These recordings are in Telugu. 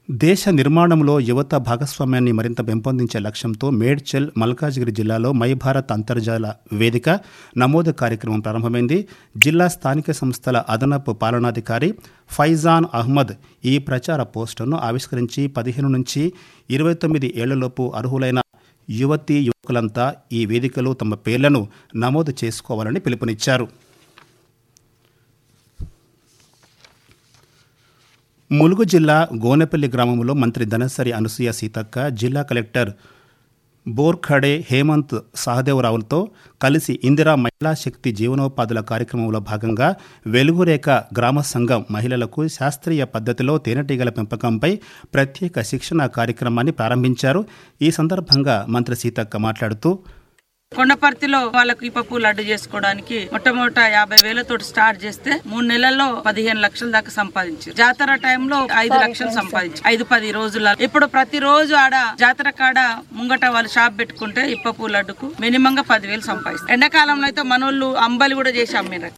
దేశ నిర్మాణంలో యువత భాగస్వామ్యాన్ని మరింత పెంపొందించే లక్ష్యంతో మేడ్చల్ మల్కాజ్గిరి జిల్లాలో మై భారత్ అంతర్జాల వేదిక నమోదు కార్యక్రమం ప్రారంభమైంది జిల్లా స్థానిక సంస్థల అదనపు పాలనాధికారి ఫైజాన్ అహ్మద్ ఈ ప్రచార పోస్టర్ను ఆవిష్కరించి పదిహేను నుంచి ఇరవై తొమ్మిది ఏళ్లలోపు అర్హులైన యువతీ యువకులంతా ఈ వేదికలో తమ పేర్లను నమోదు చేసుకోవాలని పిలుపునిచ్చారు ములుగు జిల్లా గోనెపల్లి గ్రామంలో మంత్రి ధనసరి అనసూయ సీతక్క జిల్లా కలెక్టర్ బోర్ఖడే హేమంత్ సహదేవరావులతో కలిసి ఇందిరా మహిళా శక్తి జీవనోపాధుల కార్యక్రమంలో భాగంగా వెలుగురేఖ గ్రామ సంఘం మహిళలకు శాస్త్రీయ పద్ధతిలో తేనెటీగల పెంపకంపై ప్రత్యేక శిక్షణ కార్యక్రమాన్ని ప్రారంభించారు ఈ సందర్భంగా మంత్రి సీతక్క మాట్లాడుతూ కొండపర్తిలో వాళ్ళకు ఇప్పపు లడ్డు చేసుకోవడానికి మొట్టమొదట యాభై వేలతో స్టార్ట్ చేస్తే మూడు నెలల్లో పదిహేను లక్షల దాకా సంపాదించారు జాతర టైంలో ఐదు లక్షలు సంపాదించారు ఐదు పది రోజుల ఇప్పుడు ప్రతి రోజు ఆడ జాతర కాడ ముంగట వాళ్ళు షాప్ పెట్టుకుంటే ఇప్పపు లడ్డుకు మినిమంగా పదివేలు సంపాదిస్తారు ఎండాకాలంలో అయితే మనోళ్ళు అంబలి కూడా చేసి అమ్మినారు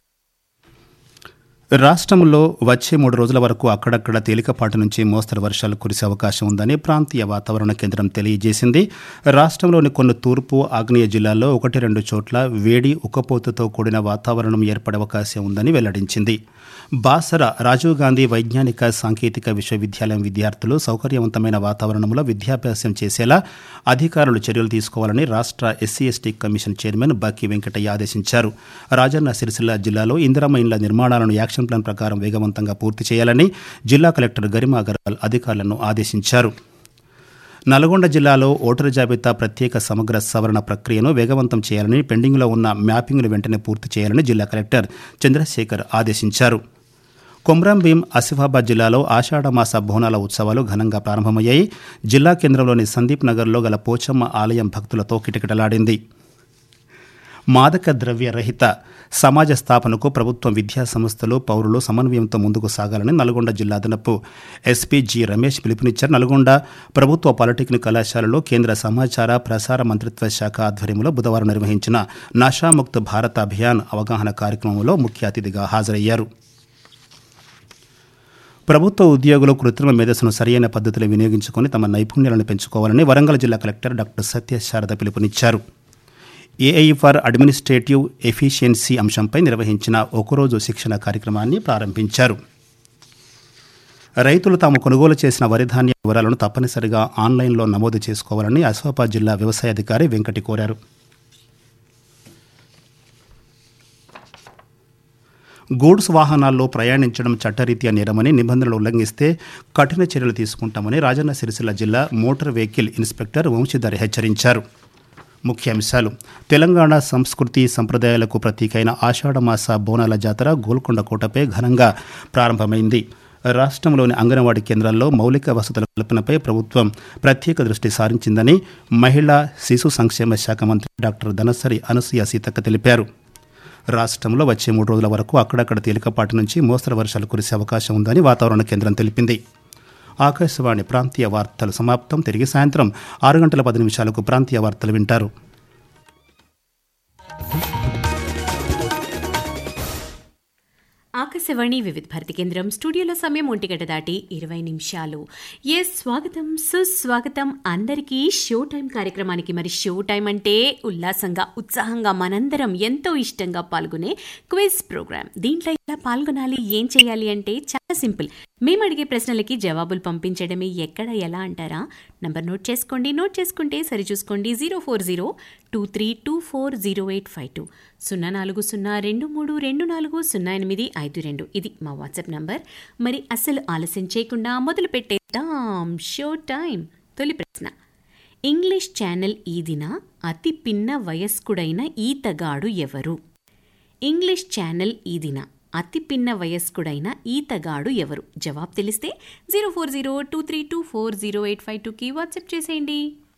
రాష్ట్రంలో వచ్చే మూడు రోజుల వరకు అక్కడక్కడ తేలికపాటి నుంచి మోస్తరు వర్షాలు కురిసే అవకాశం ఉందని ప్రాంతీయ వాతావరణ కేంద్రం తెలియజేసింది రాష్ట్రంలోని కొన్ని తూర్పు ఆగ్నేయ జిల్లాల్లో ఒకటి రెండు చోట్ల వేడి ఉక్కపోతతో కూడిన వాతావరణం ఏర్పడే అవకాశం ఉందని వెల్లడించింది బాసర రాజీవ్ గాంధీ వైజ్ఞానిక సాంకేతిక విశ్వవిద్యాలయం విద్యార్థులు సౌకర్యవంతమైన వాతావరణంలో విద్యాభ్యాసం చేసేలా అధికారులు చర్యలు తీసుకోవాలని రాష్ట్ర SC ST commission chairman Bakki Venkataiah ఆదేశించారు రాజన్న సిరిసిల్ల జిల్లాలో ఇందిరమ్మ ఇండ్ల నిర్మాణాలను యాక్షన్ ప్లాన్ ప్రకారం వేగవంతంగా పూర్తి చేయాలని జిల్లా కలెక్టర్ గరిమా అగర్వాల్ అధికారులను ఆదేశించారు నల్గొండ జిల్లాలో ఓటరు జాబితా ప్రత్యేక సమగ్ర సవరణ ప్రక్రియను వేగవంతం చేయాలని పెండింగ్లో ఉన్న మ్యాపింగ్ను వెంటనే పూర్తి చేయాలని జిల్లా కలెక్టర్ చంద్రశేఖర్ ఆదేశించారు కొమ్రంభీం ఆసిఫాబాద్ జిల్లాలో ఆషాఢమాస బోనాల ఉత్సవాలు ఘనంగా ప్రారంభమయ్యాయి జిల్లా కేంద్రంలోని సందీప్ నగర్లో గల పోచమ్మ ఆలయం భక్తులతో కిటకిటలాడింది మాదక ద్రవ్య రహిత సమాజ స్థాపనకు ప్రభుత్వం విద్యా సంస్థలు పౌరులు సమన్వయంతో ముందుకు సాగాలని నల్గొండ జిల్లా అదనపు ఎస్పీ జి రమేష్ పిలుపునిచ్చారు నల్గొండ ప్రభుత్వ పాలిటెక్నిక్ కళాశాలలో కేంద్ర సమాచార ప్రసార మంత్రిత్వ శాఖ ఆధ్వర్యంలో బుధవారం నిర్వహించిన నషాముక్త్ భారత్ అభియాన్ అవగాహన కార్యక్రమంలో ముఖ్య అతిథిగా హాజరయ్యారు ప్రభుత్వ ఉద్యోగులు కృత్రిమ మేధస్సును సరియైన పద్ధతిలో వినియోగించుకొని తమ నైపుణ్యాలను పెంచుకోవాలని వరంగల్ జిల్లా కలెక్టర్ డాక్టర్ సత్యశారద పిలుపునిచ్చారు ఏఐ ఫర్ అడ్మినిస్ట్రేటివ్ ఎఫిషియన్సీ అంశంపై నిర్వహించిన ఒకరోజు శిక్షణ కార్యక్రమాన్ని ప్రారంభించారు రైతులు తాము కొనుగోలు చేసిన వరి ధాన్య వివరాలను తప్పనిసరిగా ఆన్లైన్లో నమోదు చేసుకోవాలని ఆసిఫాబాద్ జిల్లా వ్యవసాయ అధికారి వెంకటి కోరారు గూడ్స్ వాహనాల్లో ప్రయాణించడం చట్టరీత్యా నేరమని నిబంధనలు ఉల్లంఘిస్తే కఠిన చర్యలు తీసుకుంటామని రాజన్న సిరిసిల్ల జిల్లా మోటార్ వెహికల్ ఇన్స్పెక్టర్ వంశీధర్ హెచ్చరించారు ముఖ్యాంశాలు తెలంగాణ సంస్కృతి సంప్రదాయాలకు ప్రతీకైన ఆషాఢమాస బోనాల జాతర గోల్కొండ కోటపై ఘనంగా ప్రారంభమైంది రాష్ట్రంలోని అంగన్వాడీ కేంద్రాల్లో మౌలిక వసతుల కల్పనపై ప్రభుత్వం ప్రత్యేక దృష్టి సారించిందని మహిళా శిశు సంక్షేమ శాఖ మంత్రి డాక్టర్ ధనసరి అనసూయ సీతక్క తెలిపారు రాష్ట్రంలో వచ్చే మూడు రోజుల వరకు అక్కడక్కడ తేలికపాటి నుంచి మోస్తరు వర్షాలు కురిసే అవకాశం ఉందని వాతావరణ కేంద్రం తెలిపింది ఆకాశవాణి ప్రాంతీయ వార్తలు సమాప్తం తిరిగి సాయంత్రం ఆరు గంటల పది నిమిషాలకు ప్రాంతీయ వార్తలు వింటారు ఆకాశవాణి వివిధ భారతి కేంద్రం స్టూడియోలో సమయం ఒంటిగంట దాటి ఇరవై నిమిషాలు ఎస్ స్వాగతం సుస్వాగతం అందరికీ షో టైం కార్యక్రమానికి మరి షో టైం అంటే ఉల్లాసంగా ఉత్సాహంగా మనందరం ఎంతో ఇష్టంగా పాల్గొనే క్విజ్ ప్రోగ్రామ్ దీంట్లో ఎలా పాల్గొనాలి ఏం చేయాలి అంటే చాలా సింపుల్ మేము అడిగే ప్రశ్నలకి జవాబులు పంపించడమే ఎక్కడ ఎలా అంటారా నంబర్ నోట్ చేసుకోండి నోట్ చేసుకుంటే సరిచూసుకోండి zero four zero two three two four zero eight five two సున్నా నాలుగు సున్నా రెండు మూడు రెండు నాలుగు సున్నా ఎనిమిది ఐదు రెండు ఇది మా వాట్సాప్ నంబర్ మరి అసలు ఆలస్యం చేయకుండా మొదలు పెట్టేద్దాం షో టైం తొలి ప్రశ్న ఇంగ్లీష్ ఛానల్ ఈ దిన అతి పిన్న వయస్కుడైన ఈతగాడు ఎవరు ఇంగ్లీష్ ఛానల్ ఈ దిన అతి పిన్న వయస్కుడైన ఈతగాడు ఎవరు జవాబు తెలిస్తే zero four zero two three two four zero eight five టూకి వాట్సాప్ చేసేయండి